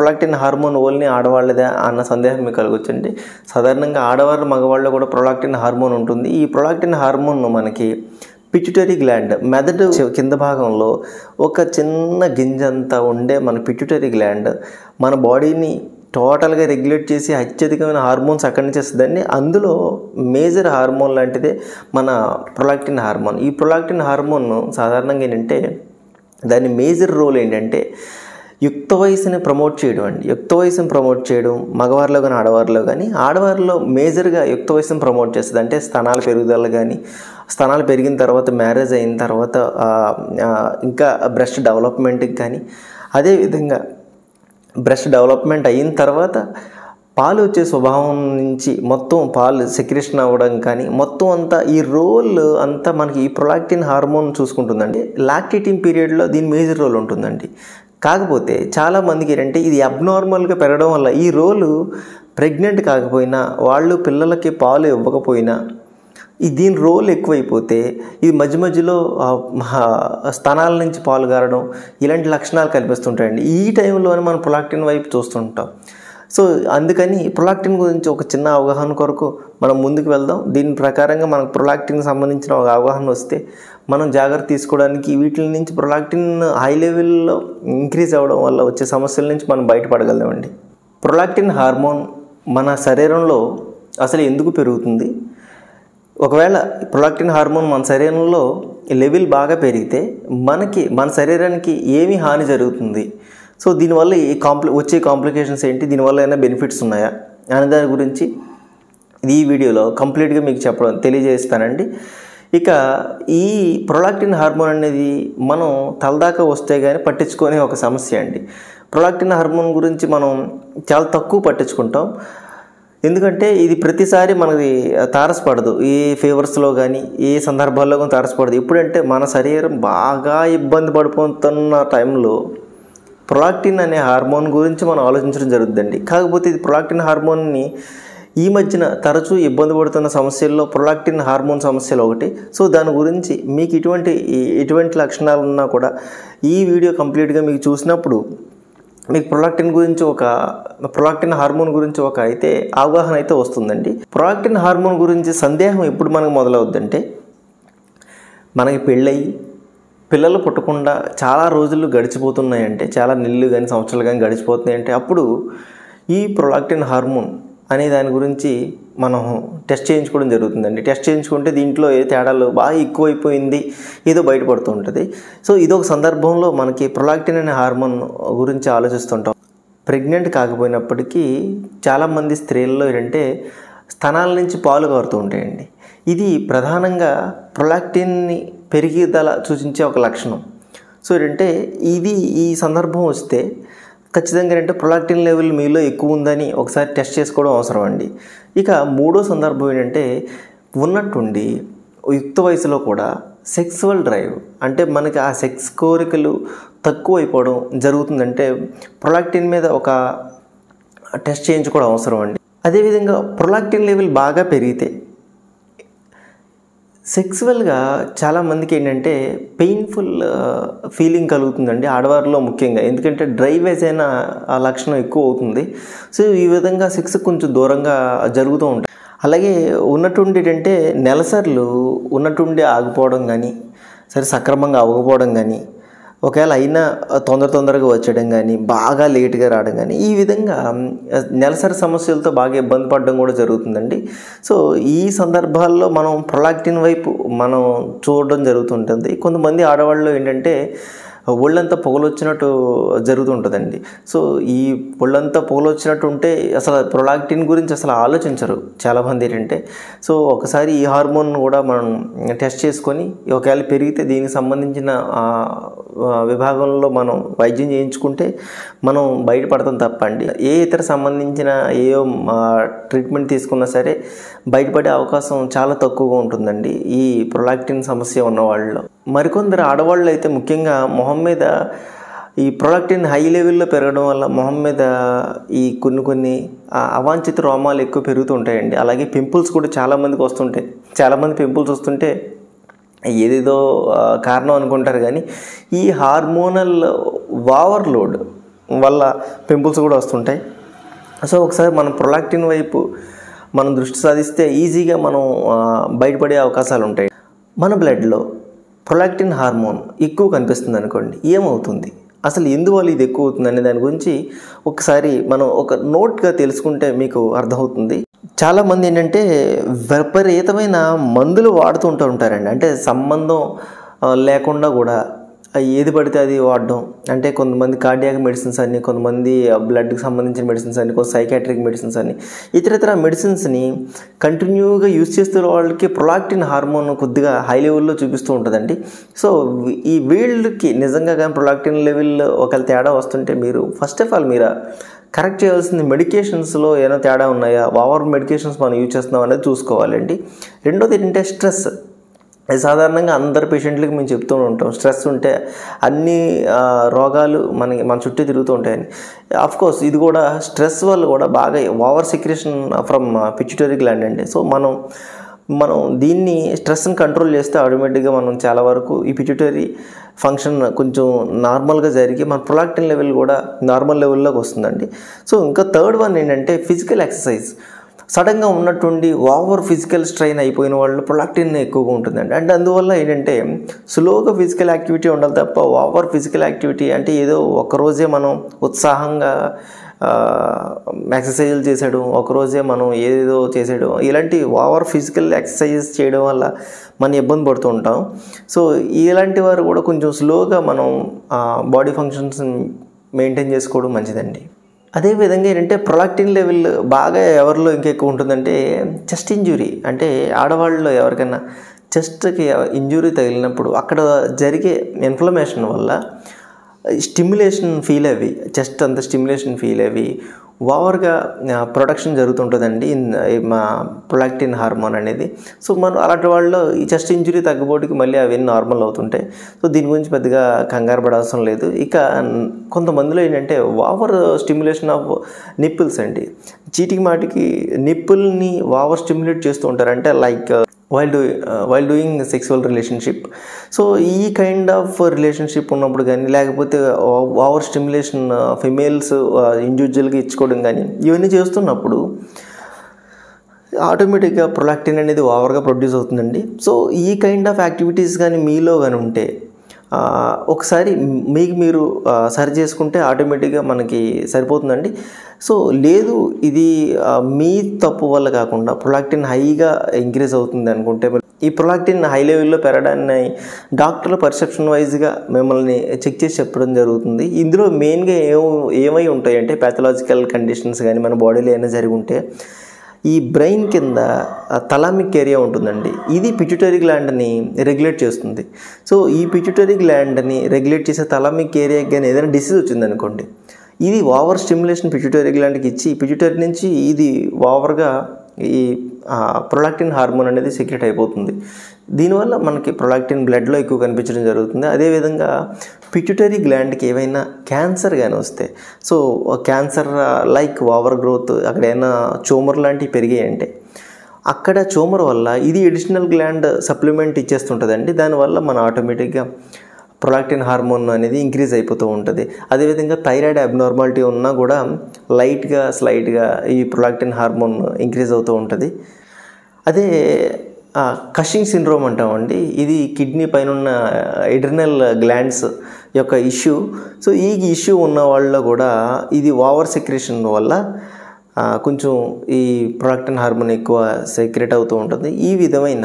prolactin hormone only ఆడవాళ్ళదే అన్న సందేహం మీకు కలగొచ్చండి సాధారణంగా ఆడవారు మగవాళ్ళు కూడా ప్రొలాక్టిన్ హార్మోన్ ఉంటుంది ఈ ప్రొలాక్టిన్ హార్మోన్ మనకి పిట్యుటరీ గ్లాండ్ మెదడు చి- కింద భాగంలో ఒక చిన్న గింజంతా ఉండే మన పిట్యుటరీ గ్లాండ్ మన బాడీని టోటల్గా రెగ్యులేట్ చేసి అత్యధికమైన హార్మోన్స్ అక్కడి నుంచి వస్తుందండి అందులో మేజర్ హార్మోన్ లాంటిదే మన ప్రొలాక్టిన్ హార్మోన్ ఈ ప్రొలాక్టిన్ హార్మోన్ సాధారణంగా ఏంటంటే దాని మేజర్ రోల్ ఏంటంటే యుక్త వయసుని ప్రమోట్ చేయడం అండి యుక్త వయసుని ప్రమోట్ చేయడం మగవారిలో కానీ ఆడవారిలో కానీ ఆడవారిలో మేజర్గా యుక్త వయసుని ప్రమోట్ చేస్తుంది అంటే స్తనాల పెరుగుదల కానీ స్తనాలు పెరిగిన తర్వాత మ్యారేజ్ అయిన తర్వాత ఆ, ఆ, ఇంకా బ్రెస్ట్ డెవలప్మెంట్కి కానీ అదేవిధంగా బ్రెస్ట్ డెవలప్మెంట్ అయిన తర్వాత పాలు వచ్చే స్వభావం నుంచి మొత్తం పాలు సెక్రేషన్ అవ్వడం కానీ మొత్తం అంతా ఈ రోల్ అంతా మనకి ఈ ప్రొలాక్టిన్ హార్మోన్ చూసుకుంటుందండి లాక్టేటింగ్ పీరియడ్లో దీని మేజర్ రోల్ ఉంటుందండి కాకపోతే చాలామందికి ఏంటంటే ఇది అబ్నార్మల్గా పెరగడం వల్ల ఈ రోలు ప్రెగ్నెంట్ కాకపోయినా వాళ్ళు పిల్లలకి పాలు ఇవ్వకపోయినా ఈ దీని రోల్ ఎక్కువైపోతే ఇది మధ్య మధ్యలో ఆ, మహా స్తనాల నుంచి పాలు గారడం ఇలాంటి లక్షణాలు కనిపిస్తుంటాయండి ఈ టైంలోనే మనం ప్రొలాక్టిన్ వైపు చూస్తుంటాం సో అందుకని ప్రొలాక్టిన్ గురించి ఒక చిన్న అవగాహన కొరకు మనం ముందుకు వెళ్దాం దీని ప్రకారంగా మనకు ప్రొలాక్టిన్కి సంబంధించిన ఒక అవగాహన వస్తే మనం జాగ్రత్త తీసుకోవడానికి వీటి నుంచి ప్రొలాక్టిన్ హై లెవెల్లో ఇంక్రీజ్ అవ్వడం వల్ల వచ్చే సమస్యల నుంచి మనం బయటపడగలమండి ప్రొలాక్టిన్ హార్మోన్ మన శరీరంలో అసలు ఎందుకు పెరుగుతుంది ఒకవేళ ప్రొలాక్టిన్ హార్మోన్ మన శరీరంలో లెవెల్ బాగా పెరిగితే మనకి మన శరీరానికి ఏమి హాని జరుగుతుంది సో దీనివల్ల ఈ కాంప్లి వచ్చే కాంప్లికేషన్స్ ఏంటి దీనివల్ల ఏమైనా బెనిఫిట్స్ ఉన్నాయా అనే దాని గురించి ఈ వీడియోలో కంప్లీట్గా మీకు చెప్పడం తెలియజేస్తానండి ఇక ఈ ప్రొలాక్టిన్ హార్మోన్ అనేది మనం తలదాకా వస్తే కానీ పట్టించుకునే ఒక సమస్య అండి ప్రొలాక్టిన్ హార్మోన్ గురించి మనం చాలా తక్కువ పట్టించుకుంటాం ఎందుకంటే ఇది ప్రతిసారి మనకి తారసపడదు ఏ ఫీవర్స్లో కానీ ఏ సందర్భాల్లో కానీ తారసపడదు ఎప్పుడంటే మన శరీరం బాగా ఇబ్బంది పడిపోతున్న టైంలో ప్రొలాక్టిన్ అనే హార్మోన్ గురించి మనం ఆలోచించడం జరుగుతుందండి కాకపోతే ఇది ప్రొలాక్టిన్ హార్మోన్ని ఈ మధ్యన తరచూ ఇబ్బంది పడుతున్న సమస్యల్లో ప్రొలాక్టిన్ హార్మోన్ సమస్యలు ఒకటి సో దాని గురించి మీకు ఇటువంటి ఈ- ఎటువంటి లక్షణాలు ఉన్నా కూడా ఈ వీడియో కంప్లీట్గా మీకు చూసినప్పుడు మీకు ప్రొలాక్టిన్ గురించి ఒక ప్రొలాక్టిన్ హార్మోన్ గురించి ఒక అయితే అవగాహన అయితే వస్తుందండి ప్రొలాక్టిన్ హార్మోన్ గురించి సందేహం ఎప్పుడు మనకు మొదలవుద్దంటే మనకి పెళ్ళయి పిల్లలు పుట్టకుండా చాలా రోజులు గడిచిపోతున్నాయంటే చాలా నెలలు కానీ సంవత్సరాలు కానీ గడిచిపోతున్నాయంటే అప్పుడు ఈ ప్రొలాక్టిన్ హార్మోన్ అనే దాని గురించి మనం టెస్ట్ చేయించుకోవడం జరుగుతుందండి టెస్ట్ చేయించుకుంటే దీంట్లో ఏ తేడాలు బాగా ఎక్కువైపోయింది ఏదో బయటపడుతూ ఉంటుంది సో ఇదొక సందర్భంలో మనకి ప్రొలాక్టిన్ అనే హార్మోన్ గురించి ఆలోచిస్తుంటాం ప్రెగ్నెంట్ కాకపోయినప్పటికీ చాలామంది స్త్రీల్లో ఏంటంటే స్తనాల నుంచి పాలు కారుతూ ఉంటాయండి ఇది ప్రధానంగా ప్రొలాక్టిన్ని పెరిగిదల సూచించే ఒక లక్షణం సో ఏంటంటే ఇది ఈ సందర్భం వస్తే ఖచ్చితంగా ఏంటంటే ప్రొలాక్టిన్ లెవెల్ మీలో ఎక్కువ ఉందని ఒకసారి టెస్ట్ చేసుకోవడం అవసరం అండి ఇక మూడో సందర్భం ఏంటంటే ఉన్నట్టుండి యుక్త వయసులో కూడా సెక్సువల్ డ్రైవ్ అంటే మనకి ఆ సెక్స్ కోరికలు తక్కువ అయిపోవడం జరుగుతుందంటే ప్రొలాక్టిన్ మీద ఒక టెస్ట్ చేయించుకోవడం అవసరం అండి అదేవిధంగా ప్రొలాక్టిన్ లెవెల్ బాగా పెరిగితే సెక్సువల్గా చాలామందికి ఏంటంటే పెయిన్ఫుల్ ఫీలింగ్ కలుగుతుందండి ఆడవారిలో ముఖ్యంగా ఎందుకంటే డ్రైవేజ్ అయిన ఆ లక్షణం ఎక్కువ అవుతుంది సో ఈ విధంగా సెక్స్ కొంచెం దూరంగా జరుగుతూ ఉంటాయి అలాగే ఉన్నటువంటి ఏంటంటే నెలసర్లు ఉన్నటువంటి ఆగిపోవడం కానీ సరే సక్రమంగా అవ్వకపోవడం కానీ ఒకవేళ అయినా తొందర తొందరగా వచ్చేయడం కానీ బాగా లేట్గా రావడం కానీ ఈ విధంగా మ్, నెలసరి సమస్యలతో బాగా ఇబ్బంది పడడం కూడా జరుగుతుందండి సో ఈ సందర్భాల్లో మనం ప్రొలాక్టిన్ వైపు మనం చూడడం జరుగుతుంటుంది కొంతమంది ఆడవాళ్ళు ఏంటంటే ఒళ్ళంతా పొగలొచ్చినట్టు జరుగుతుంటుందండి సో ఈ ఒళ్ళంతా పొగలొచ్చినట్టు ఉంటే అసలు ప్రొలాక్టిన్ గురించి అసలు ఆలోచించరు చాలామంది ఏంటంటే సో ఒకసారి ఈ హార్మోన్ కూడా మనం టెస్ట్ చేసుకొని ఒకవేళ పెరిగితే దీనికి సంబంధించిన ఆ, ఆ, విభాగంలో మనం వైద్యం చేయించుకుంటే మనం బయటపడతాం తప్పండి ఏ ఇతర సంబంధించిన ఏ ట్రీట్మెంట్ తీసుకున్నా సరే బయటపడే అవకాశం చాలా తక్కువగా ఉంటుందండి ఈ ప్రొలాక్టిన్ సమస్య ఉన్న వాళ్ళలో మరికొందరు ఆడవాళ్ళు అయితే ముఖ్యంగా మొహం మీద ఈ ప్రొలాక్టిన్ హై లెవెల్లో పెరగడం వల్ల మొహం మీద ఈ కొన్ని కొన్ని ఆ, అవాంఛిత రోమాలు ఎక్కువ పెరుగుతూ ఉంటాయండి అలాగే పింపుల్స్ కూడా చాలామందికి వస్తుంటాయి చాలామంది పింపుల్స్ వస్తుంటే ఏదేదో ఆ, కారణం అనుకుంటారు కానీ ఈ హార్మోనల్ ఓవర్లోడ్ వల్ల పింపుల్స్ కూడా వస్తుంటాయి సో ఒకసారి మనం ప్రొలాక్టిన్ వైపు మనం దృష్టి సాధిస్తే ఈజీగా మనం ఆ, బయటపడే అవకాశాలు ఉంటాయి మన బ్లడ్లో ప్రొలాక్టిన్ హార్మోన్ ఎక్కువ కనిపిస్తుంది అనుకోండి ఏమవుతుంది అసలు ఎందువల్ల ఇది ఎక్కువ అవుతుంది అనే దాని గురించి ఒకసారి మనం ఒక నోట్గా తెలుసుకుంటే మీకు అర్థమవుతుంది చాలామంది ఏంటంటే విపరీతమైన మందులు వాడుతూ ఉంటూ ఉంటారండి అంటే సంబంధం ఆ, లేకుండా కూడా ఆ ఏది పడితే అది వాడడం అంటే కొంతమంది కార్డియాక్ మెడిసిన్స్ అని కొంతమంది బ్లడ్కి సంబంధించిన మెడిసిన్స్ అని కొంత సైకాట్రిక్ మెడిసిన్స్ అని ఇతర ఇతర మెడిసిన్స్ని కంటిన్యూగా యూజ్ చేస్తున్న వాళ్ళకి ప్రొలాక్టిన్ హార్మోన్ కొద్దిగా హై లెవెల్లో చూపిస్తూ ఉంటుందండి సో ఈ వీళ్ళకి నిజంగా కానీ ప్రొలాక్టిన్ లెవెల్ ఒకవేళ తేడా వస్తుంటే మీరు ఫస్ట్ ఆఫ్ ఆల్ మీరు కరెక్ట్ చేయాల్సింది మెడికేషన్స్లో ఏమైనా తేడా ఉన్నాయా ఓవర్ మెడికేషన్స్ మనం యూజ్ చేస్తున్నాం అనేది చూసుకోవాలండి రెండోది ఏంటంటే స్ట్రెస్ అది సాధారణంగా అందరి పేషెంట్లకి మేము చెప్తూ ఉంటాం స్ట్రెస్ ఉంటే అన్ని ఆ, రోగాలు మనకి మన చుట్టూ తిరుగుతూ ఉంటాయని ఆఫ్ కోర్స్ ఇది కూడా స్ట్రెస్ వల్ల కూడా బాగా over secretion from pituitary gland అండి సో మనం మనం దీన్ని స్ట్రెస్ని కంట్రోల్ చేస్తే ఆటోమేటిక్గా మనం చాలా వరకు ఈ పిచ్యుటరీ ఫంక్షన్ కొంచెం నార్మల్గా జరిగి మన ప్రొలాక్టిన్ లెవెల్ కూడా నార్మల్ లెవెల్లోకి వస్తుందండి సో ఇంకా థర్డ్ వన్ ఏంటంటే ఫిజికల్ ఎక్సర్సైజ్ సడన్గా ఉన్నటువంటి ఓవర్ ఫిజికల్ స్ట్రెయిన్ అయిపోయిన వాళ్ళు ప్రొలాక్టిన్ ఎక్కువగా ఉంటుందండి అంటే అందువల్ల ఏంటంటే స్లోగా ఫిజికల్ యాక్టివిటీ ఉండాలి తప్ప ఓవర్ ఫిజికల్ యాక్టివిటీ అంటే ఏదో ఒకరోజే మనం ఉత్సాహంగా ఎక్సర్సైజులు చేసేయడం ఒకరోజే మనం ఏదేదో చేసేయడం ఇలాంటి ఓవర్ ఫిజికల్ ఎక్సర్సైజెస్ చేయడం వల్ల మనం ఇబ్బంది పడుతూ ఉంటాం సో ఇలాంటి వారు కూడా కొంచెం స్లోగా మనం బాడీ ఫంక్షన్స్ మెయింటైన్ చేసుకోవడం మంచిదండి అదేవిధంగా ఏంటంటే ప్రొలాక్టిన్ లెవెల్ బాగా ఎవరిలో ఇంకా ఎక్కువ ఉంటుందంటే చెస్ట్ ఇంజురీ అంటే ఆడవాళ్ళలో ఎవరికైనా చెస్ట్కి ఇంజురీ తగిలినప్పుడు అక్కడ జరిగే ఇన్ఫ్లమేషన్ వల్ల స్టిమ్యులేషన్ ఫీల్ అవి చెస్ట్ అంత స్టిమ్యులేషన్ ఫీల్ అవి ఓవర్గా ప్రొడక్షన్ జరుగుతుంటుందండి ఇన్ మా ప్రొలాక్టిన్ హార్మోన్ అనేది సో మనం అలాంటి వాళ్ళు ఈ చెస్ట్ ఇంజురీ తగ్గబోటికి మళ్ళీ అవన్నీ నార్మల్ అవుతుంటాయి సో దీని గురించి పెద్దగా కంగారు పడాల్సిన లేదు ఇక కొంతమందిలో ఏంటంటే ఓవర్ స్టిమ్యులేషన్ ఆఫ్ నిప్పుల్స్ అండి చీటికి మాటికి నిప్పుల్ని ఓవర్ స్టిమ్యులేట్ చేస్తూ ఉంటారు అంటే like while do while doing sexual relationship so ఈ కైండ్ ఆఫ్ రిలేషన్షిప్ ఉన్నప్పుడు కానీ లేకపోతే ఓవర్ స్టిమ్యులేషన్ ఫిమేల్స్ ఇండివిజువల్గా ఇచ్చుకోవడం కానీ ఇవన్నీ చేస్తున్నప్పుడు ఆటోమేటిక్గా ప్రొలాక్టిన్ అనేది ఓవర్గా ప్రొడ్యూస్ అవుతుందండి సో ఈ కైండ్ ఆఫ్ యాక్టివిటీస్ కానీ మీలో కానీ ఉంటే ఆ, ఒకసారి మీకు మీరు ఆ, సరి చేసుకుంటే ఆటోమేటిక్గా మనకి సరిపోతుందండి సో లేదు ఇది ఆ, మీ తప్పు వల్ల కాకుండా ప్రొలాక్టిన్ హైగా ఇంక్రీజ్ అవుతుంది అనుకుంటే ఈ ప్రొలాక్టిన్ హై లెవెల్లో పెరగడాన్ని డాక్టర్ల పర్సెప్షన్ వైజ్గా మిమ్మల్ని చెక్ చేసి చెప్పడం జరుగుతుంది ఇందులో మెయిన్గా ఏం ఏమై ఉంటాయంటే ప్యాథలాజికల్ కండిషన్స్ కానీ మన బాడీలో ఏమైనా జరిగి ఉంటే ఈ బ్రెయిన్ కింద తలామిక్ ఏరియా ఉంటుందండి ఇది పిట్యూటరీ గ్లాండ్ని రెగ్యులేట్ చేస్తుంది సో ఈ పిట్యూటరీ గ్లాండ్ని రెగ్యులేట్ చేసే తలామిక్ ఏరియా కానీ ఏదైనా డిసీజ్ వచ్చిందనుకోండి ఇది ఓవర్ స్టిమ్యులేషన్ పిట్యూటరీ గ్లాండ్కి ఇచ్చి పిట్యూటరీ నుంచి ఇది ఓవర్గా ఈ ప్రొలాక్టిన్ హార్మోన్ అనేది సీక్రెట్ అయిపోతుంది దీనివల్ల మనకి ప్రొలాక్టిన్ బ్లడ్లో ఎక్కువ కనిపించడం జరుగుతుంది అదేవిధంగా పిట్యూటరీ గ్లాండ్కి ఏవైనా క్యాన్సర్ కానీ వస్తే so cancer like over growth అక్కడ ఏమైనా ట్యూమర్ లాంటివి పెరిగాయంటే అక్కడ ట్యూమర్ వల్ల ఇది ఎడిషనల్ గ్లాండ్ సప్లిమెంట్ ఇచ్చేస్తుంటుందండి దానివల్ల మన ఆటోమేటిక్గా ప్రొలాక్టిన్ హార్మోన్ అనేది ఇంక్రీజ్ అయిపోతూ ఉంటుంది అదేవిధంగా థైరాయిడ్ అబ్నార్మాలిటీ ఉన్నా కూడా లైట్గా స్లైట్గా ఈ ప్రొలాక్టిన్ హార్మోన్ ఇంక్రీజ్ అవుతూ ఉంటుంది అదే కషింగ్ సిండ్రోమ్ అంటామండి ఇది కిడ్నీ పైన ఉన్న ఎడ్రినల్ గ్లాండ్స్ యొక్క ఇష్యూ సో ఈ ఇష్యూ ఉన్న వాళ్ళలో కూడా ఇది ఓవర్ సెక్రేషన్ వల్ల ఆ, కొంచెం ఈ ప్రొలాక్టిన్ హార్మోన్ ఎక్కువ సెక్రేట్ అవుతూ ఉంటుంది ఈ విధమైన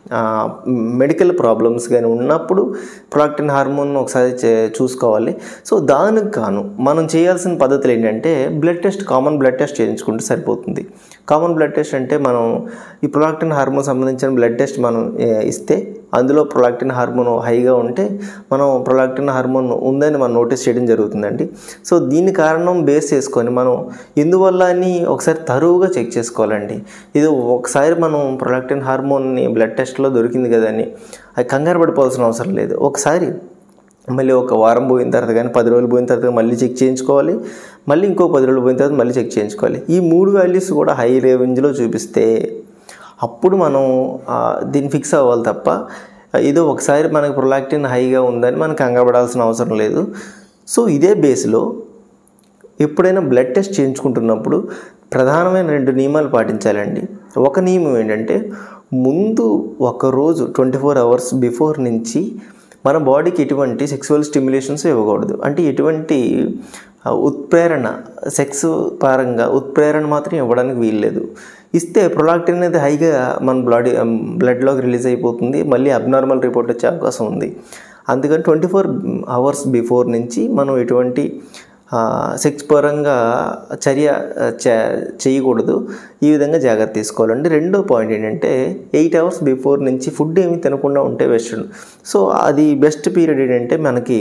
మెడికల్ ప్రాబ్లమ్స్ కానీ ఉన్నప్పుడు ప్రొలాక్టిన్ హార్మోన్ ఒకసారి చే- చూసుకోవాలి సో దానికి గాను మనం చేయాల్సిన పద్ధతులు ఏంటంటే blood test common blood test చేయించుకుంటే సరిపోతుంది కామన్ బ్లడ్ టెస్ట్ అంటే మనం ఈ ప్రొలాక్టిన్ హార్మోన్ సంబంధించిన బ్లడ్ టెస్ట్ మనం ఏ, ఇస్తే అందులో ప్రొలాక్టిన్ హార్మోన్ హైగా ఉంటే మనం ప్రొలాక్టిన్ హార్మోన్ ఉందని మనం నోటీస్ చేయడం జరుగుతుందండి సో దీని కారణం బేస్ చేసుకొని మనం ఎందువల్ల అని ఒకసారి తరువుగా చెక్ చేసుకోవాలండి ఇది ఒకసారి మనం ప్రొలాక్టిన్ హార్మోన్ని బ్లడ్ టెస్ట్లో దొరికింది కదని అది కంగారు పడిపోవాల్సిన అవసరం లేదు ఒకసారి మళ్ళీ ఒక వారం పోయిన తర్వాత కానీ పది రోజులు పోయిన తర్వాత మళ్ళీ చెక్ చేయించుకోవాలి మళ్ళీ ఇంకో పది రోజులు పోయిన తర్వాత మళ్ళీ చెక్ చేయించుకోవాలి ఈ మూడు వాల్యూస్ కూడా హై రేంజ్లో చూపిస్తే అప్పుడు మనం ఆ, దీన్ని ఫిక్స్ అవ్వాలి తప్ప ఏదో ఒకసారి మనకు ప్రొలాక్టిన్ హైగా ఉందని మనకు కంగాపడాల్సిన అవసరం లేదు సో ఇదే బేస్లో ఎప్పుడైనా బ్లడ్ టెస్ట్ చేయించుకుంటున్నప్పుడు ప్రధానమైన రెండు నియమాలు పాటించాలండి ఒక నియమం ఏంటంటే ముందు ఒక రోజు ట్వంటీ ఫోర్ అవర్స్ బిఫోర్ నుంచి మన బాడీకి ఎటువంటి సెక్సువల్ స్టిమ్యులేషన్స్ ఇవ్వకూడదు అంటే ఎటువంటి ఆ, ఉత్ప్రేరణ సెక్స్ పరంగా ఉత్ప్రేరణ మాత్రం ఇవ్వడానికి వీల్లేదు ఇస్తే ప్రొలాక్టిన్ అనేది హైగా మన బ్లడ్ బ్లడ్లోకి రిలీజ్ అయిపోతుంది మళ్ళీ అబ్నార్మల్ రిపోర్ట్ వచ్చే అవకాశం ఉంది అందుకని ట్వంటీ ఫోర్ అవర్స్ బిఫోర్ నుంచి మనం ఎటువంటి ఆ, సెక్స్ పరంగా చర్య ఆ, చే- చేయకూడదు ఈ విధంగా జాగ్రత్త తీసుకోవాలండి రెండో పాయింట్ ఏంటంటే ఎయిట్ అవర్స్ బిఫోర్ నుంచి ఫుడ్ ఏమీ తినకుండా ఉంటే బెస్ట్ సో అది బెస్ట్ పీరియడ్ ఏంటంటే మనకి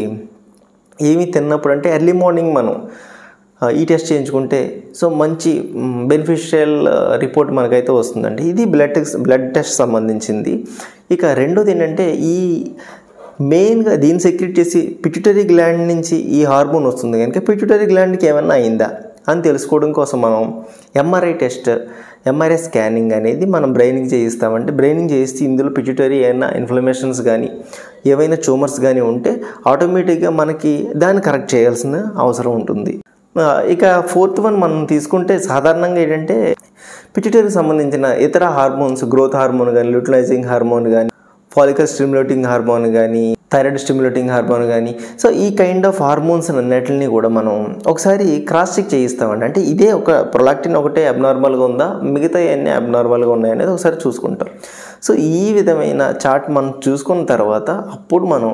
ఏమీ తిన్నప్పుడు అంటే ఎర్లీ మార్నింగ్ మనం ఆ, ఈ టెస్ట్ చేయించుకుంటే సో మంచి బెనిఫిషియల్ రిపోర్ట్ మనకైతే వస్తుందండి ఇది బ్లడ్ బ్లడ్ టెస్ట్ సంబంధించింది ఇక రెండోది ఏంటంటే ఈ మెయిన్గా దీన్ని సెక్రెట్ చేసి పిట్యూటరీ గ్లాండ్ నుంచి ఈ హార్మోన్ వస్తుంది కనుక పిట్యూటరీ గ్లాండ్కి ఏమన్నా అయిందా అని తెలుసుకోవడం కోసం మనం ఎంఆర్ఐ టెస్ట్ ఎంఆర్ఐ స్కానింగ్ అనేది మనం బ్రెయినింగ్ చేయిస్తామంటే బ్రెయినింగ్ చేయిస్తే ఇందులో పిట్యూటరీ ఏమైనా ఇన్ఫ్లమేషన్స్ కానీ ఏవైనా ట్యూమర్స్ కానీ ఉంటే ఆటోమేటిక్గా మనకి దాన్ని కరెక్ట్ చేయాల్సిన అవసరం ఉంటుంది ఆ, ఇక ఫోర్త్ వన్ మనం తీసుకుంటే సాధారణంగా ఏంటంటే పిట్యూటరీకి సంబంధించిన ఇతర హార్మోన్స్ గ్రోత్ హార్మోన్ కానీ ల్యూటిలైజింగ్ హార్మోన్ కానీ ఫాలికల్ స్టిమ్యులేటింగ్ హార్మోన్ కానీ థైరాయిడ్ స్టిమ్యులేటింగ్ హార్మోన్ కానీ సో ఈ కైండ్ ఆఫ్ హార్మోన్స్ అన్నిటిని కూడా మనం ఒకసారి క్రాస్ చెక్ చేయిస్తామండి అంటే ఇదే ఒక ప్రొలాక్టిన్ ఒకటే అబ్నార్మల్గా ఉందా మిగతా అన్ని అబ్నార్మల్గా ఉన్నాయనేది ఒకసారి చూసుకుంటాం సో ఈ విధమైన చార్ట్ మనం చూసుకున్న తర్వాత అప్పుడు మనం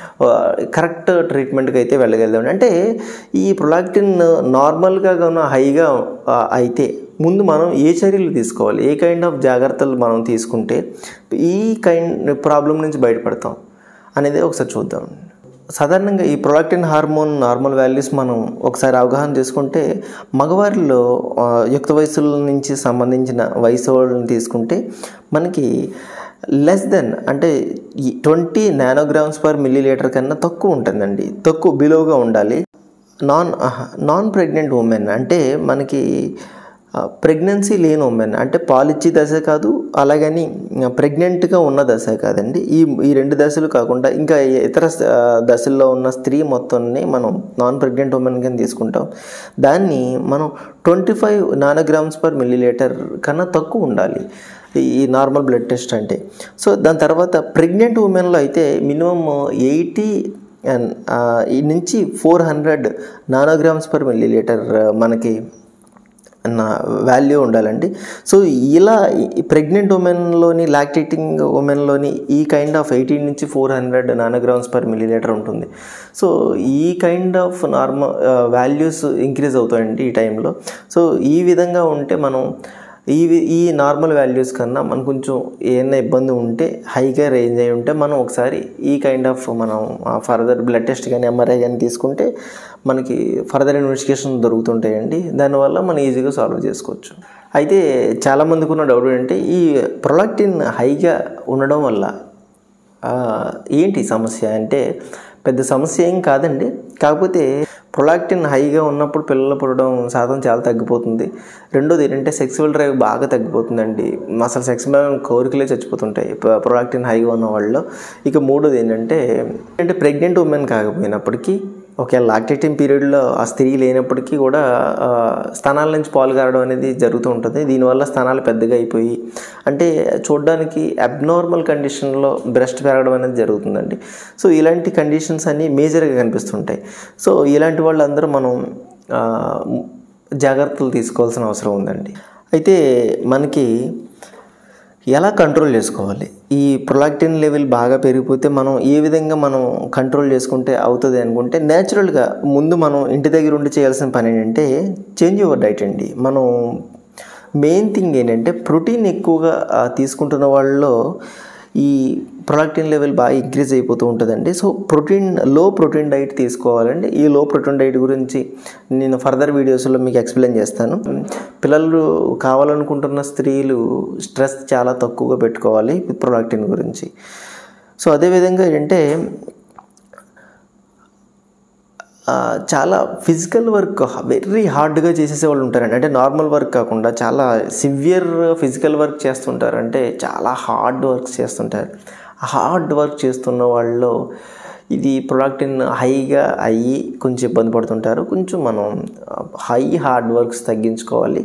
కరెక్ట్ ట్రీట్మెంట్కి అయితే వెళ్ళగలుగుతాం అంటే ఈ ప్రొలాక్టిన్ నార్మల్గా కానీ హైగా ఆ, అయితే ముందు మనం ఏ చర్యలు తీసుకోవాలి ఏ కైండ్ ఆఫ్ జాగ్రత్తలు మనం తీసుకుంటే ఈ కైండ్ ప్రాబ్లం నుంచి బయటపడతాం అనేది ఒకసారి చూద్దాం సాధారణంగా ఈ ప్రొలాక్టిన్ హార్మోన్ నార్మల్ వాల్యూస్ మనం ఒకసారి అవగాహన చేసుకుంటే మగవారిలో ఆ, యుక్త వయసుల నుంచి సంబంధించిన వయసు వాళ్ళని తీసుకుంటే మనకి లెస్ దెన్ అంటే twenty nanograms per millilitre కన్నా తక్కువ ఉంటుందండి తక్కువ బిలోగా ఉండాలి నాన్ నాన్ ప్రెగ్నెంట్ ఉమెన్ అంటే మనకి ప్రెగ్నెన్సీ లేని ఉమెన్ అంటే పాలిచ్చే దశ కాదు అలాగని ప్రెగ్నెంట్గా ఉన్న దశ కాదండి ఈ ఈ రెండు దశలు కాకుండా ఇంకా ఇతర ఆ, దశల్లో ఉన్న స్త్రీ మొత్తాన్ని మనం నాన్ ప్రెగ్నెంట్ ఉమెన్ కింద తీసుకుంటాం దాన్ని మనం twenty five nanograms per millilitre కన్నా తక్కువ ఉండాలి ఈ నార్మల్ బ్లడ్ టెస్ట్ అంటే సో దాని తర్వాత ప్రెగ్నెంట్ ఉమెన్లో అయితే మినిమమ్ ఎయిటీ అండ్ ఈ నుంచి four hundred nanograms per millilitre మనకి అన్న వాల్యూ ఉండాలండి సో ఇలా ప్రెగ్నెంట్ ఉమెన్లోని లాక్టేటింగ్ ఉమెన్లోని ఈ కైండ్ ఆఫ్ ఎయిటీన్ నుంచి four hundred nanograms per millilitre ఉంటుంది సో ఈ kind of normal values increase అవుతాయండి ఈ టైంలో సో ఈ విధంగా ఉంటే మనం ఈ ఈ నార్మల్ వాల్యూస్ కన్నా మనకు కొంచెం ఏమైనా ఇబ్బంది ఉంటే హైగా రేంజ్ అయి ఉంటే మనం ఒకసారి ఈ కైండ్ ఆఫ్ మనం ఫర్దర్ బ్లడ్ టెస్ట్ కానీ ఎంఆర్ఐ కానీ తీసుకుంటే మనకి ఫర్దర్ ఇన్వెస్టిగేషన్ దొరుకుతుంటాయండి దానివల్ల మనం ఈజీగా సాల్వ్ చేసుకోవచ్చు అయితే చాలామందికి ఉన్న డౌట్ ఏంటంటే ఈ ప్రొలాక్టిన్ హైగా ఉండడం వల్ల ఆ, ఏంటి సమస్య అంటే పెద్ద సమస్య ఏం కాదండి కాకపోతే ప్రొలాక్టిన్ హైగా ఉన్నప్పుడు పిల్లలు పుట్టడం శాతం చాలా తగ్గిపోతుంది రెండోది ఏంటంటే సెక్సువల్ డ్రైవ్ బాగా తగ్గిపోతుందండి అసలు సెక్స్ మీద కోరికలే చచ్చిపోతుంటాయి ప్ర- ప్రొలాక్టిన్ హైగా ఉన్న వాళ్ళు ఇక మూడోది ఏంటంటే అంటే ప్రెగ్నెంట్ ఉమెన్ కాకపోయినప్పటికీ ఒకవేళ లాక్టేటింగ్ పీరియడ్లో ఆ స్త్రీ లేనప్పటికీ కూడా ఆ, స్తనాల నుంచి పాలు కారడం అనేది జరుగుతూ ఉంటుంది దీనివల్ల స్తనాలు పెద్దగా అయిపోయి అంటే చూడడానికి అబ్నార్మల్ కండిషన్లో బ్రెస్ట్ పెరగడం అనేది జరుగుతుందండి సో ఇలాంటి కండిషన్స్ అన్నీ మేజర్గా కనిపిస్తుంటాయి సో ఇలాంటి వాళ్ళందరూ మనం ఆ, జాగ్రత్తలు తీసుకోవాల్సిన అవసరం ఉందండి అయితే మనకి ఎలా కంట్రోల్ చేసుకోవాలి ఈ ప్రొలాక్టిన్ లెవెల్ బాగా పెరిగిపోతే మనం ఏ విధంగా మనం కంట్రోల్ చేసుకుంటే అవుతుంది అనుకుంటే న్యాచురల్గా ముందు మనం ఇంటి దగ్గర ఉండి చేయాల్సిన పని ఏంటంటే చేంజ్ యువర్ డైట్ అండి మనం మెయిన్ థింగ్ ఏంటంటే ప్రోటీన్ ఎక్కువగా ఆ, తీసుకుంటున్న వాళ్ళలో ఈ ప్రొలాక్టిన్ లెవెల్ బాగా ఇంక్రీజ్ అయిపోతూ ఉంటుందండి సో ప్రోటీన్ లో ప్రోటీన్ డైట్ తీసుకోవాలండి ఈ లో ప్రోటీన్ డైట్ గురించి నేను ఫర్దర్ వీడియోస్లో మీకు ఎక్స్ప్లెయిన్ చేస్తాను పిల్లలు కావాలనుకుంటున్న స్త్రీలు స్ట్రెస్ చాలా తక్కువగా పెట్టుకోవాలి ప్రొలాక్టిన్ గురించి సో అదేవిధంగా ఏంటంటే ఆ, చాలా ఫిజికల్ వర్క్ వెరీ హార్డ్గా చేసేసే వాళ్ళు ఉంటారండి అంటే నార్మల్ వర్క్ కాకుండా చాలా సివియర్ ఫిజికల్ వర్క్ చేస్తుంటారు అంటే చాలా హార్డ్ వర్క్ చేస్తుంటారు ఆ హార్డ్ వర్క్ చేస్తున్న వాళ్ళలో ఇది ప్రొలాక్టిన్ హైగా అయ్యి కొంచెం ఇబ్బంది పడుతుంటారు కొంచెం మనం హై హార్డ్ వర్క్స్ తగ్గించుకోవాలి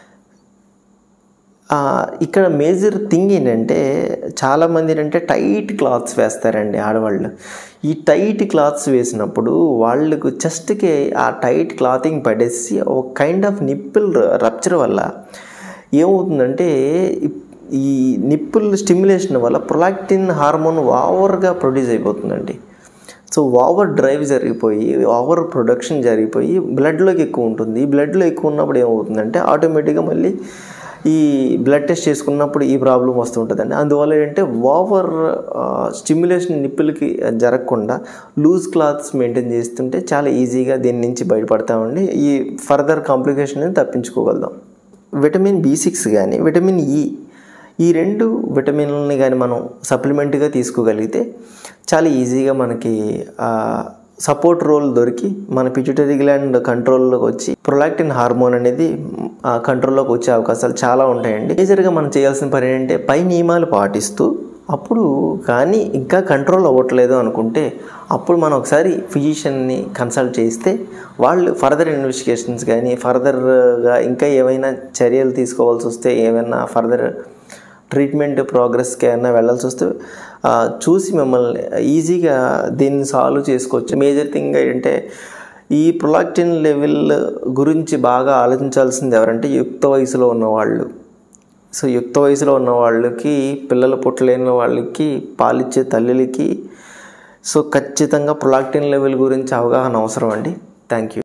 ఆ, ఇక్కడ మేజర్ థింగ్ ఏంటంటే చాలామంది ఏంటంటే టైట్ క్లాత్స్ వేస్తారండి ఆడవాళ్ళు ఈ టైట్ క్లాత్స్ వేసినప్పుడు వాళ్ళకు చెస్ట్కి ఆ టైట్ క్లాతింగ్ పడేసి ఒక కైండ్ ఆఫ్ నిప్పుల్ రప్చర్ వల్ల ఏమవుతుందంటే ఇప్- ఈ నిప్పుల్ స్టిమ్యులేషన్ వల్ల ప్రొలాక్టిన్ హార్మోన్ ఓవర్గా ప్రొడ్యూస్ అయిపోతుందండి సో ఓవర్ డ్రైవ్ జరిగిపోయి ఓవర్ ప్రొడక్షన్ జరిగిపోయి బ్లడ్లోకి ఎక్కువ ఉంటుంది ఈ బ్లడ్లో ఎక్కువ ఉన్నప్పుడు ఏమవుతుందంటే ఆటోమేటిక్గా మళ్ళీ ఈ బ్లడ్ టెస్ట్ చేసుకున్నప్పుడు ఈ ప్రాబ్లం వస్తుంటుందండి అందువల్ల ఏంటంటే ఓవర్ స్టిమ్యులేషన్ నిప్పులకి జరగకుండా లూజ్ క్లాత్స్ మెయింటైన్ చేస్తుంటే చాలా ఈజీగా దీని నుంచి బయటపడతామండి ఈ ఫర్దర్ కాంప్లికేషన్ తప్పించుకోగలుగుతాం విటమిన్ బి సిక్స్ కానీ విటమిన్ ఈ ఈ రెండు విటమిన్లని కానీ మనం సప్లిమెంట్గా తీసుకోగలిగితే చాలా ఈజీగా మనకి సపోర్ట్ రోల్ దొరికి మన పిట్యూటరీ గ్లాండ్ కంట్రోల్లోకి వచ్చి ప్రొలాక్టిన్ హార్మోన్ అనేది ఆ, కంట్రోల్లోకి వచ్చే అవకాశాలు చాలా ఉంటాయండి మేజర్గా మనం చేయాల్సిన పని ఏంటంటే పై నియమాలు పాటిస్తూ అప్పుడు కానీ ఇంకా కంట్రోల్ అవ్వట్లేదు అనుకుంటే అప్పుడు మనం ఒకసారి ఫిజిషియన్ని కన్సల్ట్ చేస్తే వాళ్ళు ఫర్దర్ ఇన్వెస్టిగేషన్స్ కానీ ఫర్దర్గా ఇంకా ఏమైనా చర్యలు తీసుకోవాల్సి వస్తే ఏమైనా ఫర్దర్ ట్రీట్మెంట్ ప్రోగ్రెస్కి ఏమైనా వెళ్ళాల్సి వస్తే ఆ, చూసి మిమ్మల్ని ఈజీగా దీన్ని సాల్వ్ చేసుకోవచ్చు మేజర్ థింగ్ ఏంటంటే ఈ ప్రొలాక్టిన్ లెవెల్ గురించి బాగా ఆలోచించాల్సింది ఎవరంటే యుక్త వయసులో ఉన్నవాళ్ళు సో యుక్త వయసులో ఉన్న వాళ్ళకి పిల్లలు పుట్టలేని వాళ్ళకి పాలిచ్చే తల్లులకి సో ఖచ్చితంగా ప్రొలాక్టిన్ లెవెల్ గురించి అవగాహన అవసరం అండి థ్యాంక్ యూ